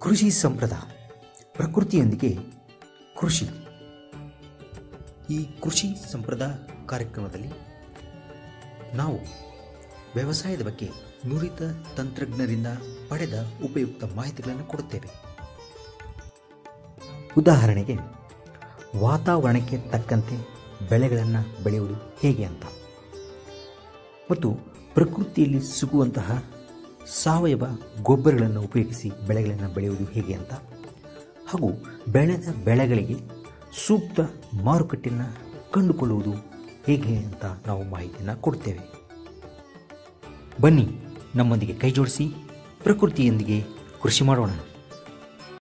ಕೃಷಿ ಸಂಪ್ರದ ಪ್ರಕೃತಿಯೊಂದಿಗೆ ಕೃಷಿ ಈ ಕೃಷಿ ಸಂಪ್ರದ ಕಾರ್ಯಕ್ರಮದಲ್ಲಿ ನಾವು ವ್ಯವಸಾಯದ ಬಗ್ಗೆ ನುರಿತ ತಂತ್ರಜ್ಞರಿಂದ ಪಡೆದ ಉಪಯುಕ್ತ ಮಾಹಿತಿಗಳನ್ನು ಕೊಡುತ್ತೇವೆ ಉದಾಹರಣೆಗೆ ವಾತಾವರಣಕ್ಕೆ ತಕ್ಕಂತೆ ಬೆಳೆಗಳನ್ನು ಬೆಳೆಯುವುದು ಹೇಗೆ ಅಂತ ಮತ್ತು ಪ್ರಕೃತಿಯಲ್ಲಿ ಸಿಗುವಂತಹ ಸಾವಯವ ಗೊಬ್ಬರಗಳನ್ನು ಉಪಯೋಗಿಸಿ ಬೆಳೆಗಳನ್ನು ಬೆಳೆಯುವುದು ಹೇಗೆ ಅಂತ ಹಾಗೂ ಬೆಳೆದ ಬೆಳೆಗಳಿಗೆ ಸೂಕ್ತ ಮಾರುಕಟ್ಟೆಯನ್ನು ಕಂಡುಕೊಳ್ಳುವುದು ಹೇಗೆ ಅಂತ ನಾವು ಮಾಹಿತಿಯನ್ನು ಕೊಡ್ತೇವೆ ಬನ್ನಿ ನಮ್ಮೊಂದಿಗೆ ಕೈ ಜೋಡಿಸಿ ಪ್ರಕೃತಿಯೊಂದಿಗೆ ಕೃಷಿ ಮಾಡೋಣ